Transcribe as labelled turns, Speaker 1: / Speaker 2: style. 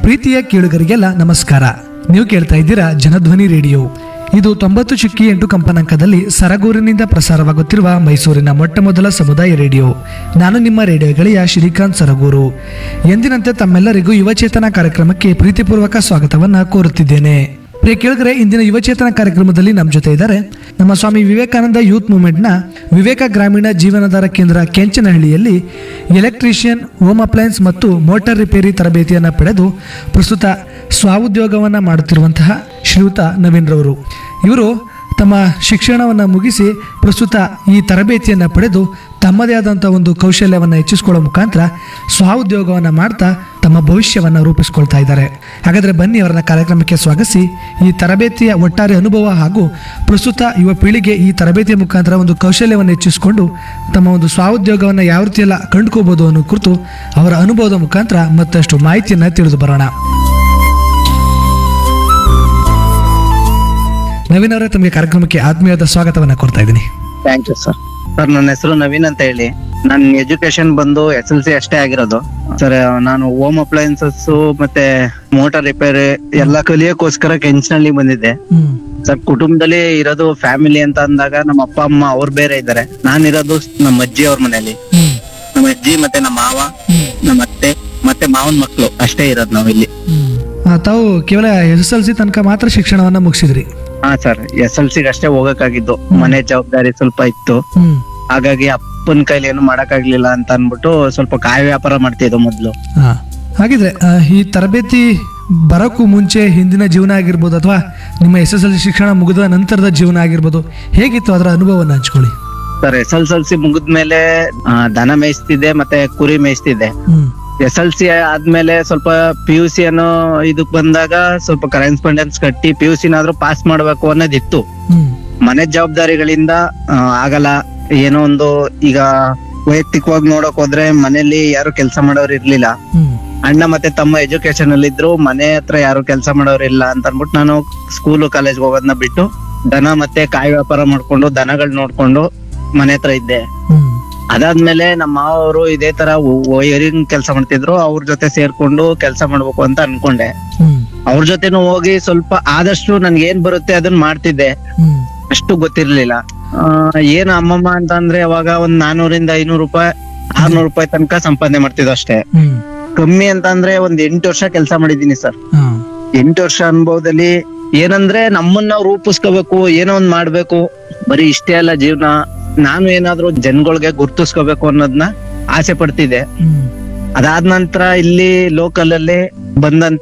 Speaker 1: ಪ್ರೀತಿಯ ಕೇಳುಗರಿಗೆಲ್ಲ ನಮಸ್ಕಾರ ನೀವು ಕೇಳ್ತಾ ಇದ್ದೀರಾ ಜನಧ್ವನಿ ರೇಡಿಯೋ ಇದು ತೊಂಬತ್ತು ಚುಕ್ಕಿ ಎಂಟು ಕಂಪನಾಂಕದಲ್ಲಿ ಸರಗೂರಿನಿಂದ ಪ್ರಸಾರವಾಗುತ್ತಿರುವ ಮೈಸೂರಿನ ಮೊಟ್ಟ ಮೊದಲ ಸಮುದಾಯ ರೇಡಿಯೋ ನಾನು ನಿಮ್ಮ ರೇಡಿಯೋ ಗೆಳೆಯ ಶ್ರೀಕಾಂತ್ ಸರಗೂರು ಎಂದಿನಂತೆ ತಮ್ಮೆಲ್ಲರಿಗೂ ಯುವಚೇತನ ಕಾರ್ಯಕ್ರಮಕ್ಕೆ ಪ್ರೀತಿಪೂರ್ವಕ ಸ್ವಾಗತವನ್ನ ಕೋರುತ್ತಿದ್ದೇನೆ ಪ್ರಿಯ ಕೇಳಿದ್ರೆ ಇಂದಿನ ಯುವಚೇತನ ಕಾರ್ಯಕ್ರಮದಲ್ಲಿ ನಮ್ಮ ಜೊತೆ ಇದ್ದಾರೆ ನಮ್ಮ ಸ್ವಾಮಿ ವಿವೇಕಾನಂದ ಯೂತ್ ಮೂವ್ಮೆಂಟ್ನ ವಿವೇಕ ಗ್ರಾಮೀಣ ಜೀವನಾಧಾರ ಕೇಂದ್ರ ಕೆಂಚನಹಳ್ಳಿಯಲ್ಲಿ ಎಲೆಕ್ಟ್ರಿಷಿಯನ್ ಹೋಮ್ ಅಪ್ಲಯನ್ಸ್ ಮತ್ತು ಮೋಟಾರ್ ರಿಪೇರಿ ತರಬೇತಿಯನ್ನು ಪಡೆದು ಪ್ರಸ್ತುತ ಸ್ವಾಉದ್ಯೋಗವನ್ನು ಮಾಡುತ್ತಿರುವಂತಹ ಶ್ರೀಯುತ ನವೀನ್ ರವರು ಇವರು ತಮ್ಮ ಶಿಕ್ಷಣವನ್ನು ಮುಗಿಸಿ ಪ್ರಸ್ತುತ ಈ ತರಬೇತಿಯನ್ನು ಪಡೆದು ತಮ್ಮದೇ ಆದಂಥ ಒಂದು ಕೌಶಲ್ಯವನ್ನು ಹೆಚ್ಚಿಸ್ಕೊಳ್ಳೋ ಮುಖಾಂತರ ಸ್ವಉದ್ಯೋಗವನ್ನು ಮಾಡ್ತಾ ತಮ್ಮ ಭವಿಷ್ಯವನ್ನು ರೂಪಿಸ್ಕೊಳ್ತಾ ಇದ್ದಾರೆ ಹಾಗಾದರೆ ಬನ್ನಿ ಅವರನ್ನ ಕಾರ್ಯಕ್ರಮಕ್ಕೆ ಸ್ವಾಗತಿಸಿ ಈ ತರಬೇತಿಯ ಒಟ್ಟಾರೆ ಅನುಭವ ಹಾಗೂ ಪ್ರಸ್ತುತ ಯುವ ಪೀಳಿಗೆ ಈ ತರಬೇತಿಯ ಮುಖಾಂತರ ಒಂದು ಕೌಶಲ್ಯವನ್ನು ಹೆಚ್ಚಿಸಿಕೊಂಡು ತಮ್ಮ ಒಂದು ಸ್ವಉದ್ಯೋಗವನ್ನು ಯಾವ ರೀತಿಯೆಲ್ಲ ಕಂಡುಕೋಬಹುದು ಅನ್ನೋ ಕುರಿತು ಅವರ ಅನುಭವದ ಮುಖಾಂತರ ಮತ್ತಷ್ಟು ಮಾಹಿತಿಯನ್ನು ತಿಳಿದು ಬರೋಣ ನವೀನ್ ಅವರೇ ತಮಗೆ ಕಾರ್ಯಕ್ರಮಕ್ಕೆ ಆತ್ಮೀಯವಾದ ಸ್ವಾಗತವನ್ನು ಕೊಡ್ತಾ ಇದ್ದೀನಿ
Speaker 2: ಥ್ಯಾಂಕ್ ಯು ಸರ್ ಸರ್ ನನ್ನ ಹೆಸರು ನವೀನ್ ಅಂತ ಹೇಳಿ ನನ್ನ ಎಜುಕೇಶನ್ ಬಂದು ಎಸ್ ಎಲ್ ಸಿ ಅಷ್ಟೇ ಆಗಿರೋದು ಸರ್ ನಾನು ಹೋಮ್ ಅಪ್ಲಯನ್ಸಸ್ ಮತ್ತೆ ಮೋಟಾರ್ ರಿಪೇರಿ ಎಲ್ಲ ಕಲಿಯೋಕ್ಕೋಸ್ಕರ ಕೆಂಚನಹಳ್ಳಿ ಬಂದಿದ್ದೆ
Speaker 1: ಹ್ಮ್
Speaker 2: ಸರ್ ಕುಟುಂಬದಲ್ಲಿ ಇರೋದು ಫ್ಯಾಮಿಲಿ ಅಂತ ಅಂದಾಗ ನಮ್ಮ ಅಪ್ಪ ಅಮ್ಮ ಅವ್ರು ಬೇರೆ ಇದ್ದಾರೆ ನಾನಿರೋದು ನಮ್ಮ ಅಜ್ಜಿ ಅವ್ರ ಮನೇಲಿ
Speaker 1: ಹ್ಮ್
Speaker 2: ನಮ್ಮ ಅಜ್ಜಿ ಮತ್ತೆ ನಮ್ಮ ಮಾವ ನಮ್ಮ ಅತ್ತೆ ಮತ್ತೆ ಮಾವನ್ ಮಕ್ಳು ಅಷ್ಟೇ ಇರೋದು ನಾವು ಇಲ್ಲಿ
Speaker 1: ಹ್ಮ್. ಆ, ತಾವು ಕೇವಲ ಎಸ್ ಎಲ್ ಸಿ ತನಕ ಮಾತ್ರ ಶಿಕ್ಷಣವನ್ನ ಮುಗಿಸಿದ್ರಿ
Speaker 2: ಹಾ ಸರ್ ಎಸ್ ಎಲ್ ಸಿಗೆ ಅಷ್ಟೇ ಹೋಗಕ್ಕಾಗಿದ್ದು ಮನೆ ಜವಾಬ್ದಾರಿ ಸ್ವಲ್ಪ ಇತ್ತು
Speaker 1: ಹ್ಮ್
Speaker 2: ಹಾಗಾಗಿ ಅಪ್ಪನ ಕೈಲಿ ಏನು ಮಾಡಕ್ಕಾಗ್ಲಿಲ್ಲ ಅಂತ ಅನ್ಬಿಟ್ಟು ಸ್ವಲ್ಪ ಕಾಯಿ ವ್ಯಾಪಾರ ಮಾಡ್ತಿದ್ವು ಮೊದ್ಲು
Speaker 1: ಹಾ ಹಾಗಿದ್ರೆ ಆ, ಈ ತರಬೇತಿ ಬರೋಕ್ಕೂ ಮುಂಚೆ ಹಿಂದಿನ ಜೀವನ ಆಗಿರ್ಬೋದು ಅಥವಾ ನಿಮ್ಮ ಎಸ್ ಎಸ್ ಎಲ್ ಸಿ ಶಿಕ್ಷಣ ಮುಗಿದ ನಂತರದ ಜೀವನ ಆಗಿರ್ಬೋದು ಹೇಗಿತ್ತು ಅದರ ಅನುಭವವನ್ನು ಹಂಚ್ಕೊಳ್ಳಿ
Speaker 2: sir S L L C ಮುಗಿದ್ಮೇಲೆ ಆ, ದನ ಮೇಯಿಸ್ತಿದ್ದೆ ಮತ್ತೆ ಕುರಿ ಮೇಯಿಸ್ತಿದ್ದೆ
Speaker 1: ಹ್ಮ್
Speaker 2: ಎಸ್ ಎಲ್ ಸಿ ಆದ್ಮೇಲೆ ಸ್ವಲ್ಪ ಪಿ ಯು ಸಿ ಅನ್ನೋ ಇದಕ್ ಬಂದಾಗ ಸ್ವಲ್ಪ ಕರೆಸ್ಪಾಂಡೆನ್ಸ್ ಕಟ್ಟಿ ಪಿ ಯು ಸಿನಾದ್ರೂ ಪಾಸ್ ಮಾಡ್ಬೇಕು ಅನ್ನೋದಿತ್ತು
Speaker 1: ಹ್ಮ್
Speaker 2: ಮನೆ ಜವಾಬ್ದಾರಿಗಳಿಂದ ಆ, ಆಗಲ್ಲ ಏನೋ ಒಂದು ಈಗ ವೈಯಕ್ತಿಕವಾಗಿ ನೋಡಕ್ ಹೋದ್ರೆ ಮನೇಲಿ ಯಾರು ಕೆಲಸ ಮಾಡೋರು ಇರ್ಲಿಲ್ಲ
Speaker 1: ಹ್ಮ್
Speaker 2: ಅಣ್ಣ ಮತ್ತೆ ತಮ್ಮ ಎಜುಕೇಶನ್ ಅಲ್ಲಿ ಇದ್ರು ಮನೆ ಹತ್ರ ಯಾರು ಕೆಲಸ ಮಾಡೋರು ಇಲ್ಲ ಅಂತ ಅನ್ಬಿಟ್ಟು ನಾನು ಸ್ಕೂಲು ಕಾಲೇಜ್ ಹೋಗೋದನ್ನ ಬಿಟ್ಟು ದನ ಮತ್ತೆ ಕಾಯಿ ವ್ಯಾಪಾರ ಮಾಡ್ಕೊಂಡು ದನಗಳ್ ನೋಡ್ಕೊಂಡು ಮನೆ ಹತ್ರ ಇದ್ದೆ
Speaker 1: ಹ್ಮ್
Speaker 2: ಅದಾದ್ಮೇಲೆ ನಮ್ಮ ಮಾವ ಅವರು ಇದೇ ತರ ವೈರಿಂಗ್ ಕೆಲಸ ಮಾಡ್ತಿದ್ರು ಅವ್ರ ಜೊತೆ ಸೇರ್ಕೊಂಡು ಕೆಲಸ ಮಾಡ್ಬೇಕು ಅಂತ ಅನ್ಕೊಂಡೆ
Speaker 1: ಹ್ಮ್
Speaker 2: ಅವ್ರ ಜೊತೆನೂ ಹೋಗಿ ಸ್ವಲ್ಪ ಆದಷ್ಟು ನನ್ಗೆ ಏನ್ ಬರುತ್ತೆ ಅದನ್ನ ಮಾಡ್ತಿದ್ದೆ
Speaker 1: ಹ್ಮ್
Speaker 2: ಅಷ್ಟು ಗೊತ್ತಿರ್ಲಿಲ್ಲ ಆ, ಏನು ಅಮ್ಮಮ್ಮ ಅಂತ ಅಂದ್ರೆ ಅವಾಗ ಒಂದ್ ನಾನೂರಿಂದ ಐನೂರು ರೂಪಾಯಿ ಆರ್ನೂರು ರೂಪಾಯಿ ತನಕ ಸಂಪಾದನೆ ಮಾಡ್ತಿದ್ವು ಅಷ್ಟೇ
Speaker 1: ಹ್ಮ್
Speaker 2: ಕಮ್ಮಿ ಅಂತ ಅಂದ್ರೆ ಒಂದ್ ಎಂಟು ವರ್ಷ ಕೆಲಸ ಮಾಡಿದೀನಿ ಸರ್
Speaker 1: ಹಾ
Speaker 2: ಎಂಟು ವರ್ಷ ಅನುಭವದಲ್ಲಿ ಏನಂದ್ರೆ ನಮ್ಮನ್ನ ರೂಪಿಸ್ಕೋಬೇಕು ಏನೋ ಒಂದ್ ಮಾಡ್ಬೇಕು ಬರೀ ಇಷ್ಟೇ ಅಲ್ಲ ಜೀವನ ನಾನು ಏನಾದ್ರೂ ಜನಗಳಿಗೆ ಗುರ್ತಿಸ್ಕೋಬೇಕು ಅನ್ನೋದನ್ನ ಆಸೆ ಪಡ್ತಿದ್ದೆ
Speaker 1: ಹ್ಮ್
Speaker 2: ಅದಾದ ನಂತರ ಇಲ್ಲಿ ಲೋಕಲ್ ಅಲ್ಲಿ ಬಂದಂತ